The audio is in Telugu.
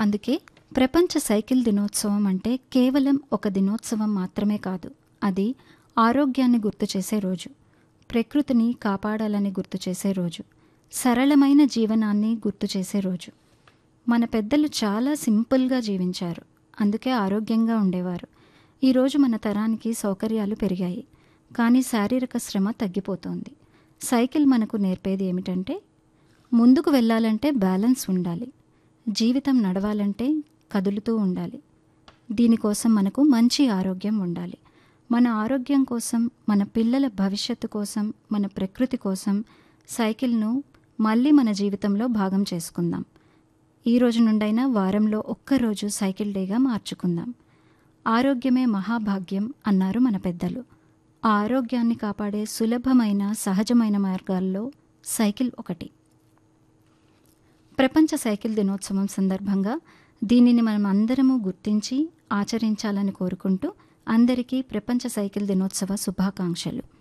అందుకే ప్రపంచ సైకిల్ దినోత్సవం అంటే కేవలం ఒక దినోత్సవం మాత్రమే కాదు అది ఆరోగ్యాన్ని గుర్తు చేసే రోజు ప్రకృతిని కాపాడాలని గుర్తు చేసే రోజు సరళమైన జీవనాన్ని గుర్తు చేసే రోజు మన పెద్దలు చాలా సింపుల్గా జీవించారు అందుకే ఆరోగ్యంగా ఉండేవారు ఈరోజు మన తరానికి సౌకర్యాలు పెరిగాయి కానీ శారీరక శ్రమ తగ్గిపోతోంది సైకిల్ మనకు నేర్పేది ఏమిటంటే ముందుకు వెళ్ళాలంటే బ్యాలెన్స్ ఉండాలి జీవితం నడవాలంటే కదులుతూ ఉండాలి దీనికోసం మనకు మంచి ఆరోగ్యం ఉండాలి మన ఆరోగ్యం కోసం మన పిల్లల భవిష్యత్తు కోసం మన ప్రకృతి కోసం సైకిల్ను మళ్ళీ మన జీవితంలో భాగం చేసుకుందాం ఈ రోజు నుండైనా వారంలో ఒక్కరోజు సైకిల్ డేగా మార్చుకుందాం ఆరోగ్యమే మహాభాగ్యం అన్నారు మన పెద్దలు ఆ ఆరోగ్యాన్ని కాపాడే సులభమైన సహజమైన మార్గాల్లో సైకిల్ ఒకటి ప్రపంచ సైకిల్ దినోత్సవం సందర్భంగా దీనిని మనం అందరము గుర్తించి ఆచరించాలని కోరుకుంటూ అందరికీ ప్రపంచ సైకిల్ దినోత్సవ శుభాకాంక్షలు